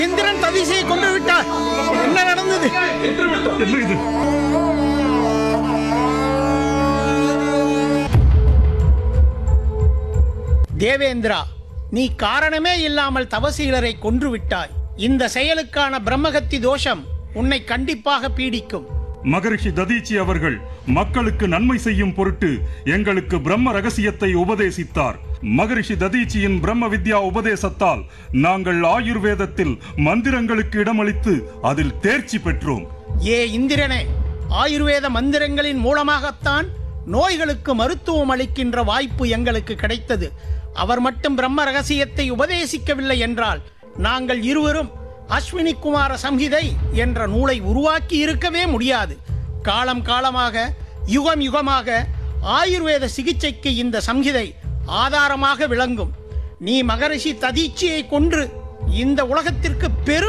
இந்திரன் ததிசையை கொண்டு விட்டார் என்ன நடந்தது என்ன இது தேவேந்திரா நீ காரணமே இல்லாமல் தவசீலரை கொன்று விட்டாய் இந்த செயலுக்கான பிரம்மகத்தி தோஷம் உன்னை கண்டிப்பாக பீடிக்கும் மகரிஷி ததீச்சி அவர்கள் மக்களுக்கு நன்மை செய்யும் பொருட்டு எங்களுக்கு பிரம்ம ரகசியத்தை உபதேசித்தார் மகரிஷி ததீச்சியின் பிரம்ம வித்யா உபதேசத்தால் நாங்கள் ஆயுர்வேதத்தில் மந்திரங்களுக்கு இடமளித்து அதில் தேர்ச்சி பெற்றோம் ஏ இந்திரனே ஆயுர்வேத மந்திரங்களின் மூலமாகத்தான் நோய்களுக்கு மருத்துவம் அளிக்கின்ற வாய்ப்பு எங்களுக்கு கிடைத்தது அவர் மட்டும் பிரம்ம ரகசியத்தை உபதேசிக்கவில்லை என்றால் நாங்கள் இருவரும் அஸ்வினி குமார சம்ஹிதை என்ற நூலை உருவாக்கி இருக்கவே முடியாது காலம் காலமாக யுகம் யுகமாக ஆயுர்வேத சிகிச்சைக்கு இந்த சம்ஹிதை ஆதாரமாக விளங்கும் நீ மகரிஷி ததீச்சியை கொன்று இந்த உலகத்திற்கு பெரும்